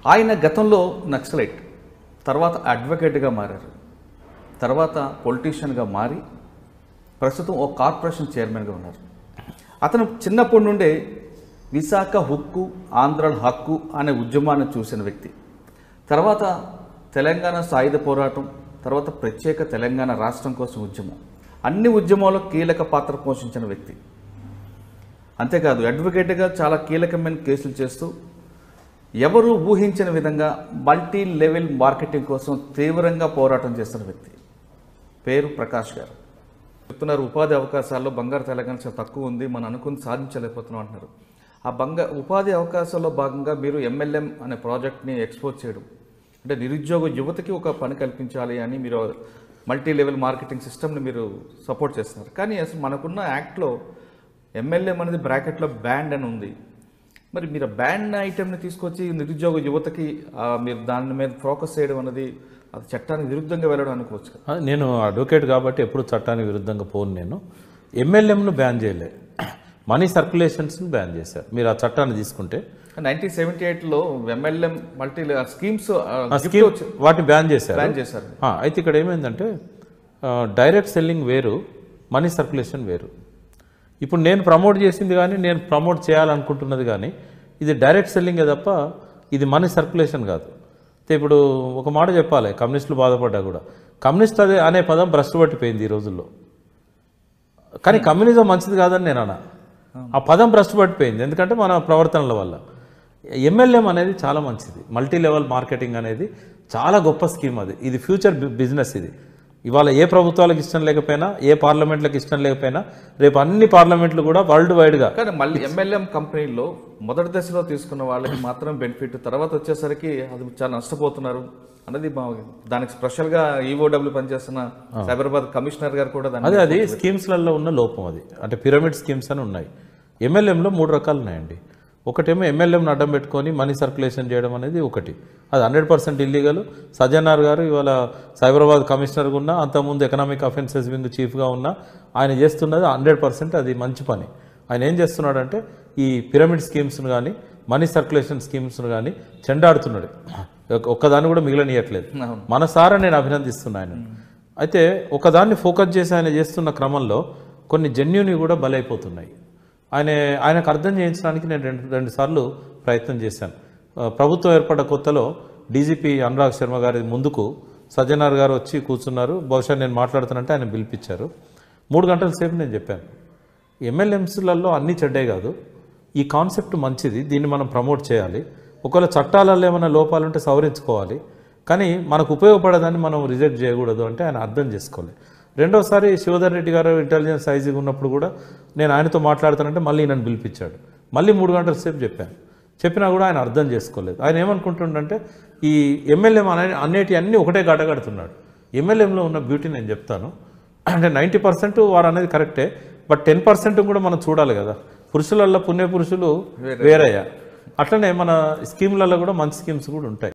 ఆయన గతంలో నక్సలైట్ తర్వాత అడ్వకేట్గా మారారు తర్వాత పొలిటీషియన్గా మారి ప్రస్తుతం ఓ కార్పొరేషన్ చైర్మన్గా ఉన్నారు అతను చిన్నప్పటి నుండే విశాఖ హుక్కు ఆంధ్రల హక్కు అనే ఉద్యమాన్ని చూసిన వ్యక్తి తర్వాత తెలంగాణ సాయుధ పోరాటం తర్వాత ప్రత్యేక తెలంగాణ రాష్ట్రం కోసం ఉద్యమం అన్ని ఉద్యమాల్లో కీలక పాత్ర పోషించిన వ్యక్తి అంతేకాదు అడ్వకేట్గా చాలా కీలకమైన కేసులు చేస్తూ ఎవరు ఊహించిన విధంగా మల్టీ లెవెల్ మార్కెటింగ్ కోసం తీవ్రంగా పోరాటం చేస్తున్న వ్యక్తి పేరు ప్రకాష్ గారు చెప్తున్నారు ఉపాధి అవకాశాల్లో బంగారు తెలంగాణ చాలా తక్కువ ఉంది మనం అనుకుని సాధించలేకపోతున్నాం అంటున్నారు ఆ బంగా ఉపాధి అవకాశాల్లో భాగంగా మీరు ఎంఎల్ఎం అనే ప్రాజెక్ట్ని ఎక్స్పోజ్ చేయడం అంటే నిరుద్యోగ యువతకి ఒక పని కల్పించాలి అని మీరు మల్టీ లెవెల్ మార్కెటింగ్ సిస్టమ్ని మీరు సపోర్ట్ చేస్తున్నారు కానీ అసలు మనకున్న యాక్ట్లో ఎంఎల్ఎం అనేది బ్రాకెట్లో బ్యాండ్ అని ఉంది మరి మీరు బ్యాండ్ ఐటెంని తీసుకొచ్చి నిరుద్యోగ యువతకి ఆ, మీరు దాని మీద ఫోకస్ చేయడం అనేది అది చట్టానికి విరుద్ధంగా వెళ్ళడం అనుకోవచ్చు కదా ఆ, నేను అడ్వకేట్ కాబట్టి ఎప్పుడు చట్టానికి విరుద్ధంగా పోను నేను ఎంఎల్ఎంను బ్యాన్ చేయలే మనీ సర్క్యులేషన్స్ని బ్యాన్ చేశారు మీరు ఆ చట్టాన్ని తీసుకుంటే నైన్టీన్ సెవెంటీ ఎయిట్లో ఎంఎల్ఎం మల్టీ స్కీమ్స్ ఆ స్కీమ్ వాటిని బ్యాన్ చేశారు బ్యాన్ చేశారు ఆ, అయితే ఇక్కడ ఏమైందంటే ఆ, డైరెక్ట్ సెల్లింగ్ వేరు మనీ సర్క్యులేషన్ వేరు ఇప్పుడు నేను ప్రమోట్ చేసింది కానీ నేను ప్రమోట్ చేయాలనుకుంటున్నది కానీ ఇది డైరెక్ట్ సెల్లింగే తప్ప ఇది మనీ సర్క్యులేషన్ కాదు అయితే ఇప్పుడు ఒక మాట చెప్పాలి కమ్యూనిస్టులు బాధపడ్డా కూడా కమ్యూనిస్ట్ అదే అనే పదం భ్రష్టు పట్టిపోయింది ఈ రోజుల్లో కానీ కమ్యూనిజం మంచిది కాదని నేను అన్నా ఆ పదం భ్రష్టు పట్టిపోయింది ఎందుకంటే మన ప్రవర్తనల వల్ల ఎంఎల్ఎం అనేది చాలా మంచిది మల్టీ లెవెల్ మార్కెటింగ్ అనేది చాలా గొప్ప స్కీమ్ అది ఇది ఫ్యూచర్ బి- బిజినెస్ ఇది ఇవాళ ఏ ప్రభుత్వాలకు ఇష్టం లేకపోయినా ఏ పార్లమెంట్లకు ఇష్టం లేకపోయినా రేపు అన్ని పార్లమెంట్లు కూడా వరల్డ్ వైడ్గా కానీ మళ్ళీ ఎంఎల్ఎం కంపెనీలో మొదటి దశలో తీసుకున్న వాళ్ళకి మాత్రం బెనిఫిట్ తర్వాత వచ్చేసరికి అది చాలా నష్టపోతున్నారు అన్నది మా దానికి స్పెషల్గా ఈఓడబ్ల్యూ పనిచేస్తున్న సైబరాబాద్ కమిషనర్ గారు కూడా దాన్ని అదే అది స్కీమ్స్లలో ఉన్న లోపం అది అంటే పిరమిడ్ స్కీమ్స్ అని ఉన్నాయి ఎంఎల్ఎంలో మూడు రకాలు ఉన్నాయండి ఒకటేమో ఎమ్మెల్యేని అడ్డం పెట్టుకొని మనీ సర్క్యులేషన్ చేయడం అనేది ఒకటి అది హండ్రెడ్ పర్సెంట్ ఇల్లీగల్ సజ్జనార్ గారు ఇవాళ సైబరాబాద్ కమిషనర్గా ఉన్న అంతకుముందు ఎకనామిక్ అఫెన్సెస్ వింగ్ చీఫ్గా ఉన్న ఆయన చేస్తున్నది హండ్రెడ్ పర్సెంట్ అది మంచి పని ఆయన ఏం చేస్తున్నాడంటే ఈ పిరమిడ్ స్కీమ్స్ను కానీ మనీ సర్క్యులేషన్ స్కీమ్స్ను కానీ చెండాడుతున్నాడు ఒక్క- ఒక్కదాన్ని కూడా మిగిలనియట్లేదు అవును. మన సారా నేను అభినందిస్తున్నా ఆయన అయితే ఒకదాన్ని ఫోకస్ చేసి ఆయన చేస్తున్న క్రమంలో కొన్ని జెన్యుని కూడా బలైపోతున్నాయి ఆయన ఆయనకు అర్థం చేయించడానికి నేను రెండు రెండు సార్లు ప్రయత్నం చేశాను ఆ, ప్రభుత్వం ఏర్పడ్డ కొత్తలో డీజీపీ అనురాగ్ శర్మ గారి ముందుకు సజ్జనార్ గారు వచ్చి కూర్చున్నారు బహుశా నేను మాట్లాడుతానంటే ఆయన పిలిపించారు మూడు గంటల సేపు నేను చెప్పాను ఎమ్మెల్యేమ్స్లలో అన్నీ చెడ్డే కాదు ఈ కాన్సెప్ట్ మంచిది దీన్ని మనం ప్రమోట్ చేయాలి ఒకవేళ చట్టాలలో ఏమైనా లోపాలు ఉంటే సవరించుకోవాలి కానీ మనకు ఉపయోగపడదని మనం రిజెక్ట్ చేయకూడదు అంటే ఆయన అర్థం చేసుకోవాలి రెండోసారి శివధర్ రెడ్డి గారు ఇంటెలిజెన్స్ ఐజీగా ఉన్నప్పుడు కూడా నేను ఆయనతో మాట్లాడుతానంటే మళ్ళీ నన్ను పిలిపించాడు మళ్ళీ మూడు గంటల సేపు చెప్పాను చెప్పినా కూడా ఆయన అర్థం చేసుకోలేదు ఆయన ఏమనుకుంటుండంటే ఈ ఎమ్మెల్యే అనే అన్నిటి అన్నీ ఒకటే గడగడుతున్నాడు ఎమ్మెల్యేలో ఉన్న బ్యూటీ నేను చెప్తాను అంటే నైంటీ పర్సెంట్ వారు అనేది కరెక్టే బట్ టెన్ పర్సెంట్ కూడా మనం చూడాలి కదా పురుషులల్లో పుణ్య పురుషులు వేరయ్యా అట్లనే మన స్కీమ్లలో కూడా మంచి స్కీమ్స్ కూడా ఉంటాయి